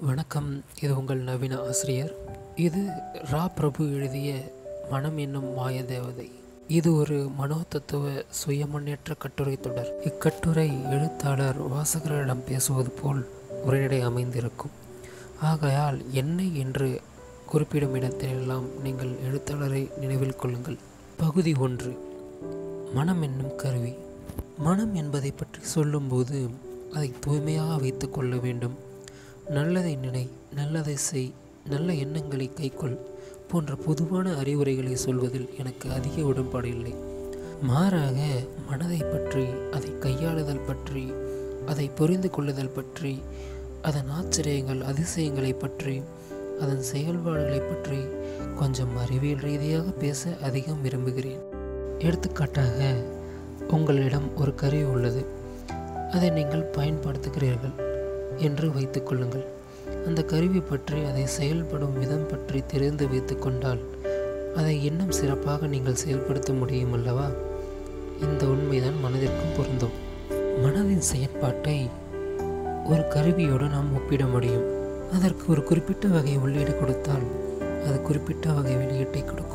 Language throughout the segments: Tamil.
வணக்கம் இது உங்கள் நவீன ஆசிரியர் இது ரா பிரபு எழுதிய மனம் என்னும் மாய தேவதை இது ஒரு மனோதத்துவ சுய முன்னேற்ற கட்டுரை தொடர் இக்கட்டுரை எழுத்தாளர் வாசகரிடம் பேசுவது போல் உரைநடை அமைந்திருக்கும் ஆகையால் என்னை என்று குறிப்பிடும் இடத்திலெல்லாம் நீங்கள் எழுத்தாளரை நினைவில் கொள்ளுங்கள் பகுதி ஒன்று மனம் என்னும் கருவி மனம் என்பதை பற்றி சொல்லும்போது அதை தூய்மையாக வைத்து கொள்ள வேண்டும் நல்லதை நினை நல்லதை செய் நல்ல எண்ணங்களை கைக்கொள் போன்ற பொதுவான அறிவுரைகளை சொல்வதில் எனக்கு அதிக உடன்பாடு இல்லை மாறாக மனதை பற்றி அதை கையாளுதல் பற்றி அதை புரிந்து கொள்ளுதல் பற்றி அதன் ஆச்சரியங்கள் அதிசயங்களை பற்றி அதன் செயல்பாடுகளை பற்றி கொஞ்சம் அறிவியல் ரீதியாக பேச அதிகம் விரும்புகிறேன் எடுத்துக்காட்டாக உங்களிடம் ஒரு கருவி உள்ளது அதை நீங்கள் பயன்படுத்துகிறீர்கள் என்று வைத்துக்கொள்ளுங்கள் அந்த கருவி பற்றி அதை செயல்படும் விதம் பற்றி தெரிந்து வைத்துக்கொண்டால் அதை இன்னும் சிறப்பாக நீங்கள் செயல்படுத்த முடியும் அல்லவா இந்த உண்மைதான் மனதிற்கும் பொருந்தும் மனதின் செயற்பாட்டை ஒரு கருவியோடு நாம் ஒப்பிட முடியும் அதற்கு ஒரு குறிப்பிட்ட வகை உள்ளீடு கொடுத்தால் அது குறிப்பிட்ட வகை வெளியீட்டை கொடுக்கும்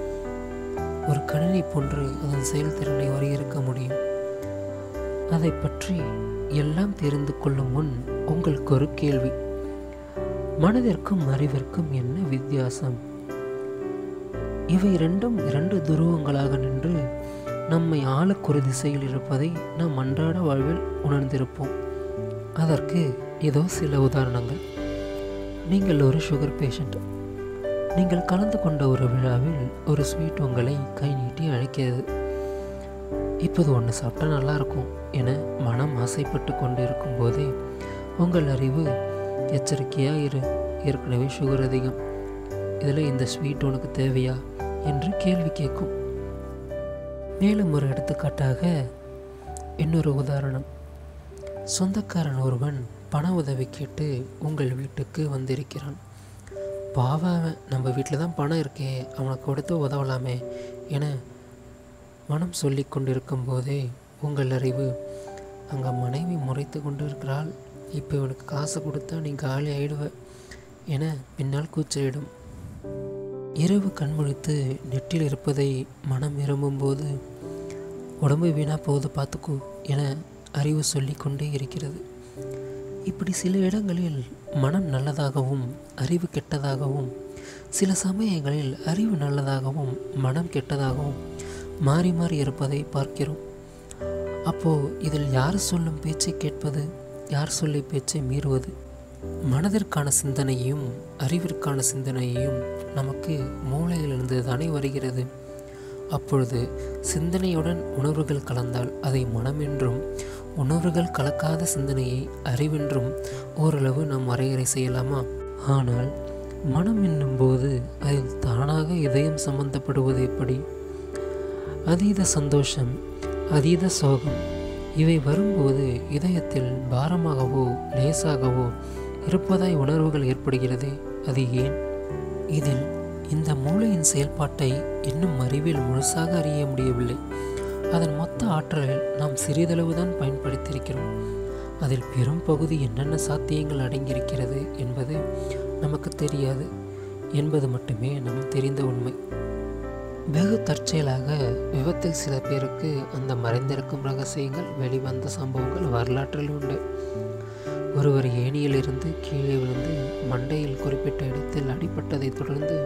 ஒரு கணினி போன்று அதன் செயல்திறனை வரையறுக்க முடியும் அதை பற்றி எல்லாம் தெரிந்து கொள்ளும் முன் உங்களுக்கு ஒரு கேள்வி மனதிற்கும் அறிவிற்கும் என்ன வித்தியாசம் இவை இரண்டும் இரண்டு துருவங்களாக நின்று நம்மை ஆளுக்கொரு திசையில் இருப்பதை நாம் அன்றாட வாழ்வில் உணர்ந்திருப்போம் அதற்கு ஏதோ சில உதாரணங்கள் நீங்கள் ஒரு சுகர் பேஷண்ட் நீங்கள் கலந்து கொண்ட ஒரு விழாவில் ஒரு ஸ்வீட் உங்களை கை நீட்டி அழைக்கிறது இப்போது ஒன்று சாப்பிட்டா நல்லா இருக்கும் என மனம் ஆசைப்பட்டு கொண்டு இருக்கும் போதே உங்கள் அறிவு எச்சரிக்கையாக இரு ஏற்கனவே சுகர் அதிகம் இதில் இந்த ஸ்வீட் உனக்கு தேவையா என்று கேள்வி கேட்கும் மேலும் ஒரு எடுத்துக்காட்டாக இன்னொரு உதாரணம் சொந்தக்காரன் ஒருவன் பண உதவி கேட்டு உங்கள் வீட்டுக்கு வந்திருக்கிறான் பாவம் நம்ம வீட்டில் தான் பணம் இருக்கே அவனுக்கு கொடுத்து உதவலாமே என மனம் சொல்லி கொண்டிருக்கும் போதே உங்கள் அறிவு அங்கே மனைவி முறைத்து கொண்டு இருக்கிறாள் இப்போ இவனுக்கு காசு கொடுத்தா நீ காலி ஆயிடுவ என பின்னால் கூச்சலிடும் இரவு கண்முழித்து நெட்டில் இருப்பதை மனம் விரும்பும்போது உடம்பு வீணாக போகுது பார்த்துக்கோ என அறிவு சொல்லி கொண்டே இருக்கிறது இப்படி சில இடங்களில் மனம் நல்லதாகவும் அறிவு கெட்டதாகவும் சில சமயங்களில் அறிவு நல்லதாகவும் மனம் கெட்டதாகவும் மாறி மாறி இருப்பதை பார்க்கிறோம் அப்போ இதில் யார் சொல்லும் பேச்சை கேட்பது யார் சொல்லி பேச்சை மீறுவது மனதிற்கான சிந்தனையையும் அறிவிற்கான சிந்தனையையும் நமக்கு மூளையிலிருந்து தானே வருகிறது அப்பொழுது சிந்தனையுடன் உணர்வுகள் கலந்தால் அதை மனம் என்றும் உணர்வுகள் கலக்காத சிந்தனையை அறிவென்றும் ஓரளவு நாம் வரையறை செய்யலாமா ஆனால் மனம் என்னும்போது அதில் தானாக இதயம் சம்பந்தப்படுவது எப்படி அதீத சந்தோஷம் அதீத சோகம் இவை வரும்போது இதயத்தில் பாரமாகவோ லேசாகவோ இருப்பதாய் உணர்வுகள் ஏற்படுகிறதே அது ஏன் இதில் இந்த மூளையின் செயல்பாட்டை இன்னும் அறிவியல் முழுசாக அறிய முடியவில்லை அதன் மொத்த ஆற்றலில் நாம் சிறிதளவுதான் பயன்படுத்தியிருக்கிறோம் அதில் பெரும் பகுதி என்னென்ன சாத்தியங்கள் அடங்கியிருக்கிறது என்பது நமக்கு தெரியாது என்பது மட்டுமே நம் தெரிந்த உண்மை வெகு தற்செயலாக விபத்தில் சில பேருக்கு அந்த மறைந்திருக்கும் ரகசியங்கள் வெளிவந்த சம்பவங்கள் வரலாற்றில் உண்டு ஒருவர் ஏணியிலிருந்து கீழே விழுந்து மண்டையில் குறிப்பிட்ட இடத்தில் அடிபட்டதை தொடர்ந்து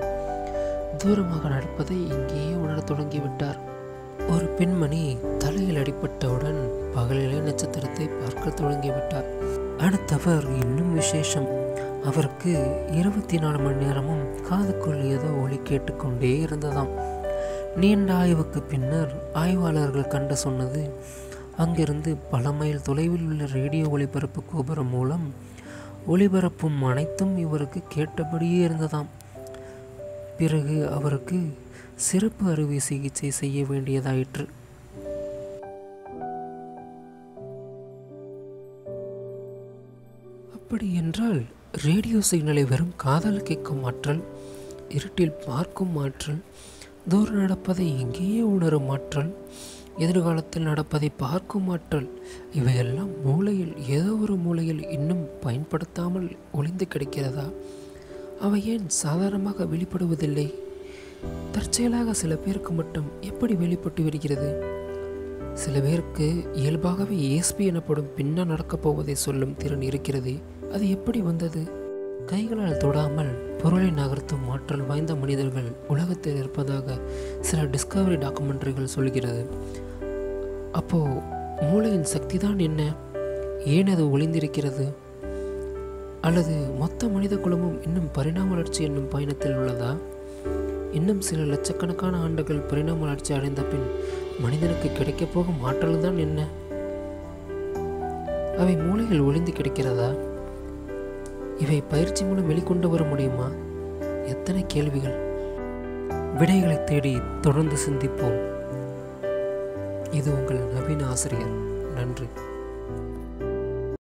தூரமாக நடப்பதை இங்கேயே உணரத் தொடங்கிவிட்டார் ஒரு பெண்மணி தலையில் அடிபட்டவுடன் பகலிலே நட்சத்திரத்தை பார்க்க தொடங்கிவிட்டார் அடுத்தவர் இன்னும் விசேஷம் அவருக்கு இருபத்தி நாலு மணி நேரமும் காதுக்குள் ஏதோ ஒளி கேட்டுக்கொண்டே இருந்ததாம் நீண்ட ஆய்வுக்கு பின்னர் ஆய்வாளர்கள் கண்டு சொன்னது அங்கிருந்து பல மைல் தொலைவில் உள்ள ரேடியோ ஒளிபரப்பு கோபுரம் மூலம் ஒளிபரப்பும் அனைத்தும் இவருக்கு கேட்டபடியே இருந்ததாம் பிறகு அவருக்கு சிறப்பு அறுவை சிகிச்சை செய்ய வேண்டியதாயிற்று அப்படி என்றால் ரேடியோ சிக்னலை வெறும் காதல் கேட்கும் ஆற்றல் இருட்டில் பார்க்கும் ஆற்றல் தூரம் நடப்பதை எங்கேயே உணரும் ஆற்றல் எதிர்காலத்தில் நடப்பதை பார்க்கும் ஆற்றல் இவையெல்லாம் மூளையில் ஏதோ ஒரு மூலையில் இன்னும் பயன்படுத்தாமல் ஒளிந்து கிடக்கிறதா அவை ஏன் சாதாரணமாக வெளிப்படுவதில்லை தற்செயலாக சில பேருக்கு மட்டும் எப்படி வெளிப்பட்டு வருகிறது சில பேருக்கு இயல்பாகவே ஏஸ்பி எனப்படும் பின்னா நடக்கப் போவதை சொல்லும் திறன் இருக்கிறது அது எப்படி வந்தது கைகளால் தொடாமல் பொருளை நகர்த்தும் ஆற்றல் வாய்ந்த மனிதர்கள் உலகத்தில் இருப்பதாக சில டிஸ்கவரி டாக்குமெண்ட்ரிகள் சொல்கிறது அப்போ மூளையின் சக்தி தான் என்ன ஏன் அது ஒளிந்திருக்கிறது அல்லது மொத்த மனித குலமும் இன்னும் பரிணாம வளர்ச்சி என்னும் பயணத்தில் உள்ளதா இன்னும் சில லட்சக்கணக்கான ஆண்டுகள் பரிணாம வளர்ச்சி அடைந்த பின் மனிதனுக்கு கிடைக்கப் போகும் ஆற்றல் தான் என்ன அவை மூளையில் ஒளிந்து கிடக்கிறதா இவை பயிற்சி மூலம் வெளிக்கொண்டு வர முடியுமா எத்தனை கேள்விகள் விடைகளை தேடி தொடர்ந்து சிந்திப்போம் இது உங்கள் நவீன ஆசிரியர் நன்றி